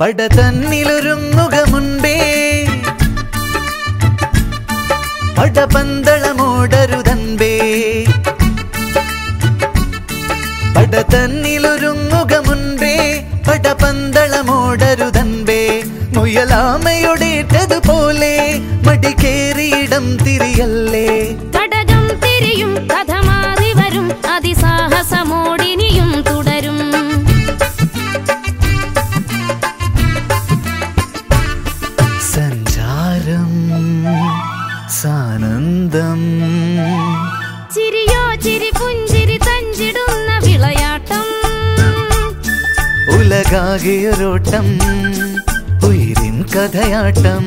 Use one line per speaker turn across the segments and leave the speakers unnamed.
പട തന്നിലൊരുങ്ങുക മുൻപേ പടപന്തളമോടരുതൻപേ പട തന്നിലൊരുങ്ങുക മുൻപേ പടപന്തളമോടരുതൻപേ മുയലാമയുടേറ്റതുപോലെ മടികേറിയിടം തിരിയല്ലേ
കടകം തിരിയും കഥ മാറി വരും അതിസാഹസമോടിനിയും തുടരും
സഞ്ചാരം സാനന്ദം
ചിരിയോ ചിരി പുഞ്ചിരി തഞ്ചിടുന്ന വിളയാട്ടം
ഉലകാകെയൊരോട്ടം ഉയിരിൻ കഥയാട്ടം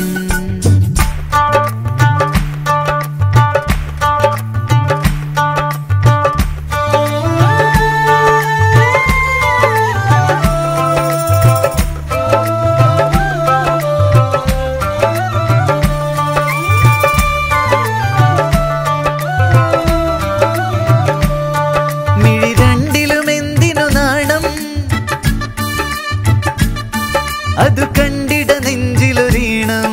മിഴി രണ്ടിലും എന്തിനു നാണം അതു കണ്ടിട നെഞ്ചിലൊരീണം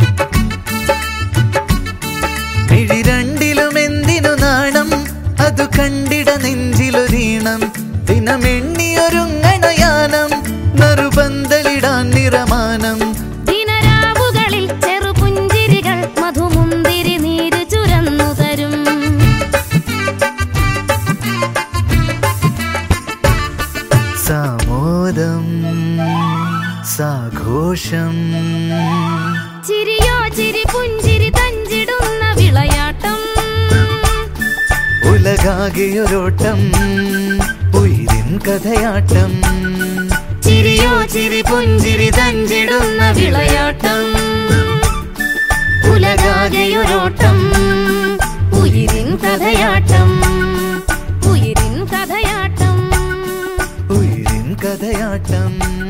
മിഴി രണ്ടിലും എന്തിനു നാണം അതു കണ്ടിട നെഞ്ചിലൊരീണം ദിനമെണ്ണിയൊരുങ്ങണയാനം നറുപന്തലിടാൻ നിറമാനം
ദിനരാവുകളിൽ ചെറുപുഞ്ചിരികൾ മധുമുന്തിരി നീര് ചുരന്നു തരും
സാമോദം സാഘോഷം
ചിരിയോ ചിരി പുഞ്ചിരി തഞ്ചിടുന്ന വിളയാട്ടം
ഉലകാകെയൊരോട്ടം ഉയിരിൻ കഥയാട്ടം ചിരിയോ ചിരി പുഞ്ചിരി തഞ്ചിടുന്ന വിളയാട്ടം
ഉലകാകെയൊരോട്ടം ഉയിരിൻ കഥയാട്ടം ഉയിരിൻ കഥയാട്ടം
ഉയിരിൻ കഥയാട്ടം